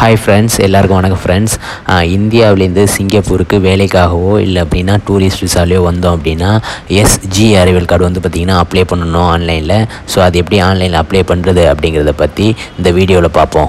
hi friends எல்லாருக்கும் வணக்கம் friends இந்தியாவிலேருந்து சிங்கப்பூருக்கு வேலைக்காகவோ இல்லை அப்படின்னா டூரிஸ்ட் விசாலையோ வந்தோம் அப்படின்னா எஸ்ஜி அரைவல் கார்டு வந்து பார்த்திங்கன்னா அப்ளை பண்ணணும் ஆன்லைனில் ஸோ அது எப்படி ஆன்லைனில் அப்ளை பண்ணுறது அப்படிங்கிறத பற்றி இந்த வீடியோவில் பார்ப்போம்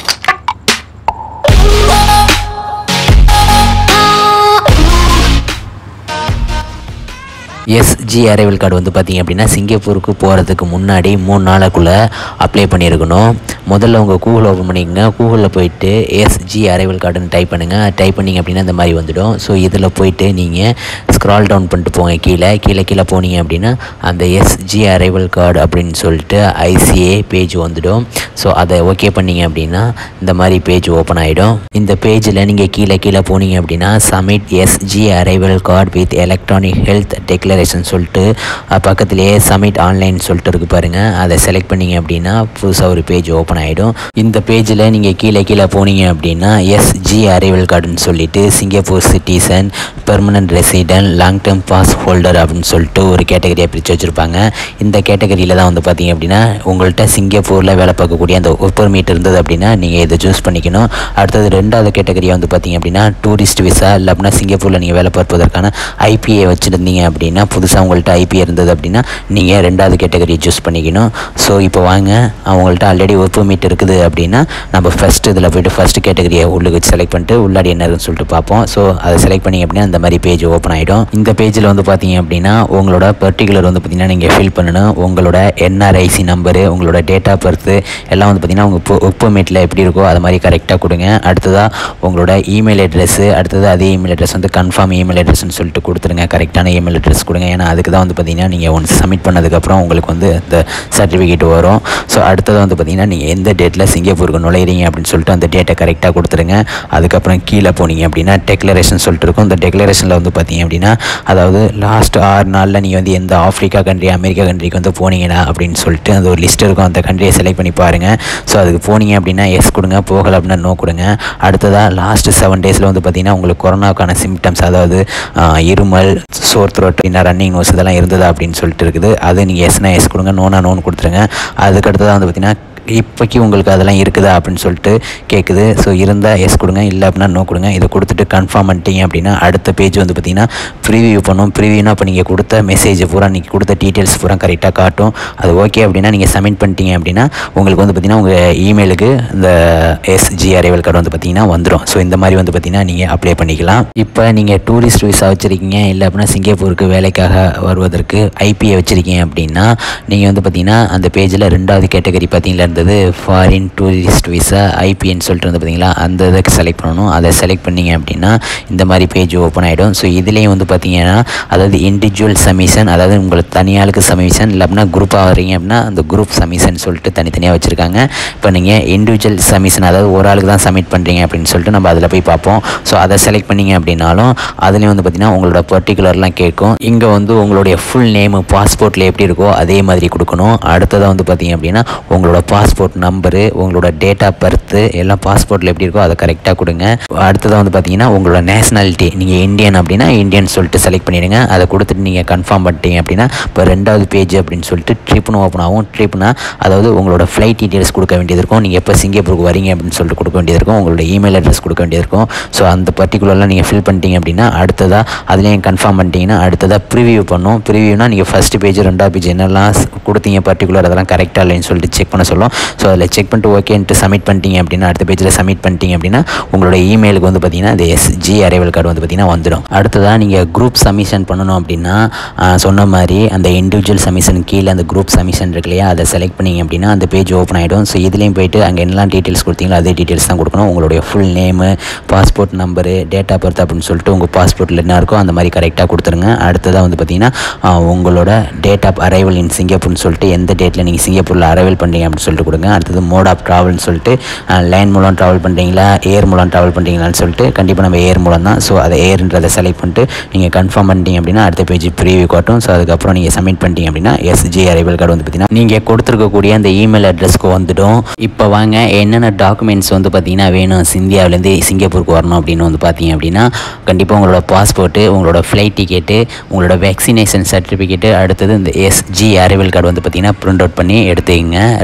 எஸ்ஜி அரைவல் கார்டு வந்து பார்த்திங்க அப்படின்னா சிங்கப்பூருக்கு போகிறதுக்கு முன்னாடி மூணு நாளைக்குள்ளே அப்ளை பண்ணியிருக்கணும் முதல்ல உங்கள் கூகுள் ஓப்பன் பண்ணிக்கங்க கூகுளில் போயிட்டு எஸ்ஜி அரைவல் கார்டுன்னு டைப் பண்ணுங்கள் டைப் பண்ணிங்க அப்படின்னா இந்த மாதிரி வந்துடும் ஸோ இதில் போயிட்டு நீங்கள் ஸ்க்ரால் டவுன் பண்ணிட்டு போங்க கீழே கீழே கீழே போனீங்க அப்படின்னா அந்த எஸ்ஜி அரைவல் கார்டு அப்படின்னு சொல்லிட்டு ஐசிஏ பேஜ் வந்துடும் ஸோ அதை ஓகே பண்ணீங்க அப்படின்னா இந்த மாதிரி பேஜ் ஓப்பன் ஆகிடும் இந்த பேஜில் நீங்கள் கீழே கீழே போனீங்க அப்படின்னா submit SG arrival card with electronic health declaration சொல்லிட்டு அஹ், பக்கத்துலேயே சமிட் ஆன்லைன் சொல்லிட்டு இருக்கு பாருங்கள் அதை செலக்ட் பண்ணீங்க அப்படின்னா புதுசாக ஒரு பேஜ் ஓப்பன் ஆகிடும் இந்த பேஜில் நீங்கள் கீழே கீழே போனீங்க அப்படின்னா எஸ்ஜி அரைவல் கார்டுன்னு சொல்லிட்டு Singapore citizen permanent resident long term pass holder அப்படின்னு சொல்லிட்டு ஒரு கேட்டகரியாக பிரித்து வச்சுருப்பாங்க இந்த கேட்டகரியில் தான் வந்து பார்த்தீங்க அப்படின்னா உங்கள்கிட்ட சிங்கப்பூரில் வேலை பார்க்கக்கூடிய அந்த ஒர்க் பெர்மிட் இருந்தது அப்படின்னா நீங்கள் இதை சூஸ் பண்ணிக்கணும் அடுத்தது ரெண்டாவது கேட்டகரியாக வந்து பார்த்தீங்க அப்படின்னா டூரிஸ்ட் விசா இல்லை அப்படின்னா சிங்கப்பூரில் நீங்கள் வேலை பார்ப்பதற்கான ஐபிஏ வச்சுருந்தீங்க அப்படின்னா புதுசாக உங்கள்கிட்ட ஐபிஏ இருந்தது அப்படின்னா நீங்கள் ரெண்டாவது கேட்டகரியை சூஸ் பண்ணிக்கணும் ஸோ இப்போ வாங்க அவங்கள்ட்ட ஆல்ரெடி ஒர்க் பெர்மிட் இருக்குது அப்படின்னா நம்ம ஃபஸ்ட் இதில் போய்ட்டு ஃபஸ்ட் கேட்டகரியை உள்ளுக்கு செலக்ட் பண்ணிட்டு உள்ளாடி என்ன இருக்குன்னு சொல்லிட்டு பார்ப்போம் ஸோ அதை செலக்ட் பண்ணி அப்படின்னா இந்த மாதிரி பேஜ் ஓப்பன் ஆகிடும் இந்த பேஜில் வந்து பார்த்தீங்க அப்படின்னா உங்களோட பர்டிகுலர் வந்து பார்த்தீங்கன்னா நீங்கள் ஃபில் பண்ணணும் உங்களோட என்ஆர்ஐசி நம்பரு உங்களோட டேட் ஆஃப் பர்த்து எல்லாம் வந்து பார்த்தீங்கன்னா உங்கள் ஒர்க் பெர்மிட்டில் எப்படி இருக்கோ அது மாதிரி கரெக்டாக கொடுங்க அடுத்ததாக உங்களோட இமெயில் அட்ரஸ்ஸு அடுத்தது அதே இமெயில் அட்ரஸ் வந்து கன்ஃபார்ம் இமெயில் அட்ரஸ்னு சொல்லிட்டு கொடுத்துருங்க கரெக்டான இமெயில் அட்ரஸ் கொடுங்க ஏன்னா அதுக்கு தான் வந்து பார்த்தீங்கன்னா நீங்கள் ஒன்று சப்மிட் பண்ணதுக்கப்புறம் உங்களுக்கு வந்து இந்த சர்டிஃபிகேட் வரும் ஸோ அடுத்தது வந்து பார்த்தீங்கன்னா நீங்கள் எந்த டேட்டில் சிங்கப்பூருக்கு நுழையிறீங்க அப்படின்னு சொல்லிட்டு அந்த டேட்டை கரெக்டாக கொடுத்துருங்க அதுக்கப்புறம் கீழே போனீங்க அப்படின்னா டெக்ளரேஷன் சொல்லிட்டு இருக்கும் இந்த டெக்ளரேஷனில் வந்து பார்த்தீங்க அப்படின்னா அதாவது லாஸ்ட் ஆறு நாளில் நீங்கள் வந்து எந்த ஆஃப்ரிக்கா கண்ட்ரி அமெரிக்கா கண்ட்ரிக்கு வந்து போனீங்கன்னா அப்படின்னு சொல்லிட்டு அந்த ஒரு லிஸ்ட் இருக்கும் அந்த கண்ட்ரியை செலக்ட் பண்ணி பாருங்கள் ஸோ அதுக்கு போனீங்க அப்படின்னா எஸ் கொடுங்க போகலை அப்படின்னா நோ கொடுங்க அடுத்ததாக லாஸ்ட் செவன் டேஸில் வந்து பார்த்தீங்கன்னா உங்களுக்கு கொரோனாக்கான சிம்டம்ஸ் அதாவது ஆஹ், இருமல் சோர் த்ரோட் இந்த ரன்னிங் நோஸ் இதெல்லாம் இருந்ததா அப்படின்னு சொல்லிட்டு இருக்குது அது நீங்கள் எஸ்னா எஸ் கொடுங்க நோனா நோன்னு கொடுத்துருங்க அதுக்கு அடுத்ததாக வந்து பார்த்தீங்கன்னா இப்போக்கி உங்களுக்கு அதெல்லாம் இருக்குதா அப்படின்னு சொல்லிட்டு கேட்குது ஸோ இருந்தால் எஸ் கொடுங்க இல்லை அப்படின்னா நோ கொடுங்க இதை கொடுத்துட்டு கன்ஃபார்ம் பண்ணிட்டீங்க அப்படின்னா அடுத்த பேஜ் வந்து பார்த்தீங்கன்னா ப்ரிவியூ பண்ணும் ப்ரிவியூனா இப்போ நீங்கள் கொடுத்த மெசேஜ் பூரா நீங்கள் கொடுத்த டீட்டெயில்ஸ் பூரா கரெக்டாக காட்டும் அது ஓகே அப்படின்னா நீங்கள் சப்மிட் பண்ணிட்டீங்க அப்படின்னா உங்களுக்கு வந்து பார்த்தீங்கன்னா உங்கள் இமெயிலுக்கு இந்த எஸ்ஜி அரைவல் கார்டு வந்து பார்த்தீங்கன்னா வந்துடும் ஸோ இந்த மாதிரி வந்து பார்த்தீங்கன்னா நீங்கள் அப்ளை பண்ணிக்கலாம் இப்போ நீங்கள் டூரிஸ்ட் விசா வச்சுருக்கீங்க இல்லை அப்படின்னா சிங்கப்பூருக்கு வேலைக்காக வருவதற்கு ஐபிஏ வச்சுருக்கீங்க அப்படின்னா நீங்கள் வந்து பார்த்தீங்கன்னா அந்த பேஜில் ரெண்டாவது கேட்டகரி பார்த்தீங்களா இருந்தது ஃபாரின் டூரிஸ்ட் விசா ஐபிஎன்னு சொல்லிட்டு வந்து பார்த்தீங்களா அந்த இதை செலக்ட் பண்ணணும் அதை செலக்ட் பண்ணீங்க அப்படின்னா இந்த மாதிரி பேஜ் ஓப்பன் ஆகிடும் ஸோ இதுலேயும் வந்து பார்த்தீங்கன்னா அதாவது இண்டிவிஜுவல் சமிஷன் அதாவது உங்களுக்கு தனியாளுக்கு சமிஷன் இல்லை அப்படின்னா குரூப்பாக வரீங்க அப்படின்னா அந்த குரூப் சமிஷன் சொல்லிட்டு தனித்தனியாக வச்சுருக்காங்க இப்போ நீங்கள் இண்டிவிஜுவல் சமிஷன் அதாவது ஒரு ஆளுக்கு தான் சப்மிட் பண்ணுறீங்க அப்படின்னு சொல்லிட்டு நம்ம அதில் போய் பார்ப்போம் ஸோ அதை செலக்ட் பண்ணீங்க அப்படின்னாலும் அதுலேயும் வந்து பார்த்தீங்கன்னா உங்களோட பர்டிகுலர்லாம் கேட்கும் இங்கே வந்து உங்களுடைய ஃபுல் நேமு பாஸ்போர்ட்டில் எப்படி இருக்கோ அதே மாதிரி கொடுக்கணும் அடுத்ததாக வந்து பார்த்தீங்க அப்படின்னா உங்களோட பாஸ்போர்ட் நம்பரு உங்களோட டேட் ஆஃப் பர்த்து எல்லாம் பாஸ்போர்ட்டில் எப்படி இருக்கோ அதை கரெக்டாக கொடுங்க அடுத்ததாக வந்து பார்த்தீங்கன்னா உங்களோட நேஷனாலிட்டி நீங்கள் இந்தியன் அப்படின்னா இந்தியன் சொல்லிட்டு செலக்ட் பண்ணிடுங்க அதை கொடுத்துட்டு நீங்கள் கன்ஃபார்ம் பண்ணிட்டீங்க அப்படின்னா இப்போ ரெண்டாவது பேஜ் அப்படின்னு சொல்லிட்டு ட்ரிப்னு ஓப்பன் ஆகும் ட்ரிப்னா அதாவது உங்களோட ஃப்ளைட் டீட்டெயில்ஸ் கொடுக்க வேண்டியது இருக்கும் நீங்கள் எப்போ சிங்கப்பூருக்கு வரீங்க அப்படின்னு சொல்லிட்டு கொடுக்க வேண்டியது இருக்கும் உங்களோட இமெயில் அட்ரஸ் கொடுக்க வேண்டியது இருக்கும் ஸோ அந்த பர்டிகுலர்லாம் நீங்கள் ஃபில் பண்ணிட்டீங்க அப்படின்னா அடுத்ததாக அதுலேயும் கன்ஃபார்ம் பண்ணிட்டீங்கன்னா அடுத்ததாக ப்ரிவியூ பண்ணும் ப்ரிவியூனா நீங்கள் ஃபஸ்ட் பேஜ் ரெண்டாவது பேஜ் என்னெல்லாம் ஸ் கொடுத்தீங்க பர்டிகுலர் அதெல்லாம் கரெக்டாக இல்லைன்னு சொல்லிட்டு செக் பண்ண சொல்லும் ஸோ அதில் செக் பண்ணிட்டு ஓகேன்ட்டு சப்மிட் பண்ணிட்டீங்க அப்படின்னா அடுத்த பேஜில் சப்மிட் பண்ணிட்டீங்க அப்படின்னா உங்களோட இமெயிலுக்கு வந்து பார்த்தீங்கன்னா இந்த எஸ்ஜி அரைவல் கார்டு வந்து பார்த்தீங்கன்னா வந்துடும் அடுத்ததாக நீங்கள் குரூப் சப்மிஷன் பண்ணணும் அப்படின்னா ஆஹ், சொன்ன மாதிரி அந்த இண்டிவிஜுவல் சப்மிஷன் கீழே அந்த குரூப் சப்மிஷன் இருக்கு இல்லையா அதை செலக்ட் பண்ணீங்க அப்படின்னா அந்த பேஜ் ஓப்பன் ஆகிடும் ஸோ இதுலேயும் போயிட்டு அங்கே என்னெல்லாம் டீட்டெயில்ஸ் கொடுத்தீங்களோ அதே டீட்டெயில்ஸ் தான் கொடுக்கணும் உங்களுடைய full name passport number date of birth அப்படின்னு சொல்லிட்டு உங்கள் பாஸ்போர்ட்டில் என்ன இருக்கோ அந்த மாதிரி கரெக்டாக கொடுத்துருங்க அடுத்ததாக வந்து பார்த்தீங்கன்னா ஆஹ், உங்களோட டேட் ஆஃப் அரைவல் இன் சிங்கப்பூர்னு சொல்லிட்டு எந்த டேட்டில் நீங்கள் சிங்கப்பூரில் அரைவல் பண்ணுறீங்க அப்படின்னு சொல்லிட்டு கொடுங்க அடுத்தது மோட் ஆஃப் ட்ராவல்னு சொல்லிட்டு லைன் மூலம் ட்ராவல் பண்ணுறீங்களா ஏர் மூலம் ட்ராவல் பண்ணுறீங்களான்னு சொல்லிட்டு கண்டிப்பாக நம்ம ஏர் மூலம் தான் ஸோ அதை ஏர்ன்றதை செலக்ட் பண்ணிட்டு நீங்கள் கன்ஃபார்ம் பண்ணிட்டீங்க அப்படின்னா அடுத்த பேஜ் ப்ரீவியூ காட்டும் ஸோ அதுக்கப்புறம் நீங்கள் சப்மிட் பண்ணிட்டீங்க அப்படின்னா எஸ்ஜி அரைவல் கார்டு வந்து பார்த்தீங்கன்னா நீங்கள் கொடுத்துருக்கக்கூடிய அந்த இமெயில் அட்ரஸ்க்கு வந்துடும் இப்போ வாங்க என்னென்ன டாக்குமெண்ட்ஸ் வந்து பார்த்தீங்கன்னா வேணும் இந்தியாவிலேருந்து சிங்கப்பூருக்கு வரணும் அப்படின்னு வந்து பார்த்தீங்க அப்படின்னா கண்டிப்பாக உங்களோட பாஸ்போர்ட்டு உங்களோட ஃப்ளைட் டிக்கெட்டு உங்களோட வேக்சினேஷன் சர்டிஃபிகேட்டு அடுத்தது இந்த எஸ்ஜி அரைவல் கார்டு வந்து பார்த்தீங்கன்னா பிரிண்ட் அவுட் பண்ணி எடுத்துக்கங்க ரெண்டு காப்பி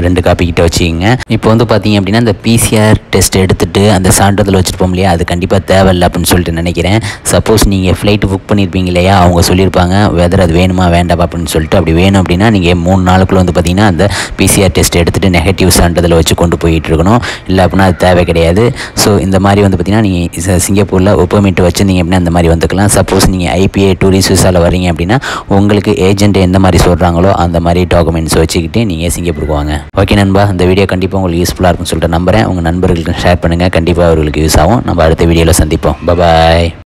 நம்பர்கிட்ட வச்சுக்கோங்க இப்போ வந்து பார்த்தீங்க அப்படின்னா இந்த பிசிஆர் டெஸ்ட் எடுத்துட்டு அந்த சான்றிதழ் வச்சுருப்போம் இல்லையா அது கண்டிப்பாக தேவையில்லை அப்படின்னு சொல்லிட்டு நினைக்கிறேன் சப்போஸ் நீங்கள் ஃப்ளைட்டு புக் பண்ணியிருப்பீங்க இல்லையா அவங்க சொல்லியிருப்பாங்க வெதர் அது வேணுமா வேண்டாம் அப்படின்னு சொல்லிட்டு அப்படி வேணும் அப்படின்னா நீங்கள் மூணு நாளுக்குள்ள வந்து பார்த்தீங்கன்னா அந்த பிசிஆர் டெஸ்ட் எடுத்துகிட்டு நெகட்டிவ் சான்றிதழ் வச்சு கொண்டு போயிட்டு இருக்கணும் இல்லை அப்படின்னா அது தேவை கிடையாது ஸோ இந்த மாதிரி வந்து பார்த்தீங்கன்னா நீங்கள் சிங்கப்பூரில் ஒப்பமிட்டு வச்சுருந்தீங்க அப்படின்னா அந்த மாதிரி வந்துக்கலாம் சப்போஸ் நீங்கள் ஐபிஐ டூரிஸ்ட் விசாவில் வர்றீங்க அப்படின்னா உங்களுக்கு ஏஜென்ட் எந்த மாதிரி சொல்கிறாங்களோ அந்த மாதிரி டாக்குமெண்ட்ஸ் வச்சுக்கிட்டு நீங்கள் சிங்கப்பூருக்கு வாங்க ஓகே நண்பா இந்த வீடியோ கண்டிப்பாக உங்களுக்கு யூஸ்ஃபுல்லாக இருக்கும்னு சொல்லிட்டு நம்புறேன் உங்கள் நண்பர்களுக்கு ஷேர் பண்ணுங்கள் கண்டிப்பாக அவர்களுக்கு யூஸ் ஆகும் நம்ம அடுத்த வீடியோவில் சந்திப்போம் பாய்